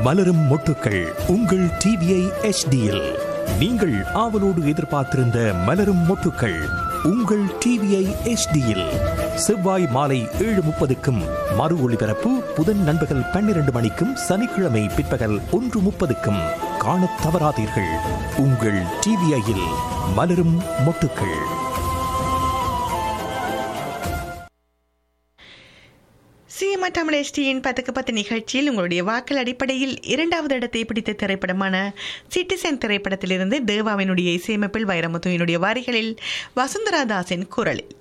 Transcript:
மலரும் மொட்டுக்கள் உங்கள் டிவிஐ எச்டியில் நீங்கள் ஆவலோடு எதிர்பார்த்திருந்த மலரும் மொட்டுக்கள் உங்கள் டிவிஐ எச்டியில் செவ்வாய் மாலை ஏழு முப்பதுக்கும் மறு ஒளிபரப்பு புதன் நண்பகல் பன்னிரண்டு மணிக்கும் சனிக்கிழமை பிற்பகல் ஒன்று முப்பதுக்கும் காணத் தவறாதீர்கள் உங்கள் டிவிஐயில் மலரும் மொட்டுக்கள் சிஎம்ஆ தமிழ் எஸ்டியின் பத்துக்கு பத்து நிகழ்ச்சியில் உங்களுடைய வாக்கள் அடிப்படையில் இரண்டாவது இடத்தை பிடித்த திரைப்படமான சிட்டிசன் திரைப்படத்திலிருந்து தேவாவினுடைய இசையமைப்பில் வைரமுத்துவினுடைய வரிகளில் வசுந்தரா தாஸின் குரலில்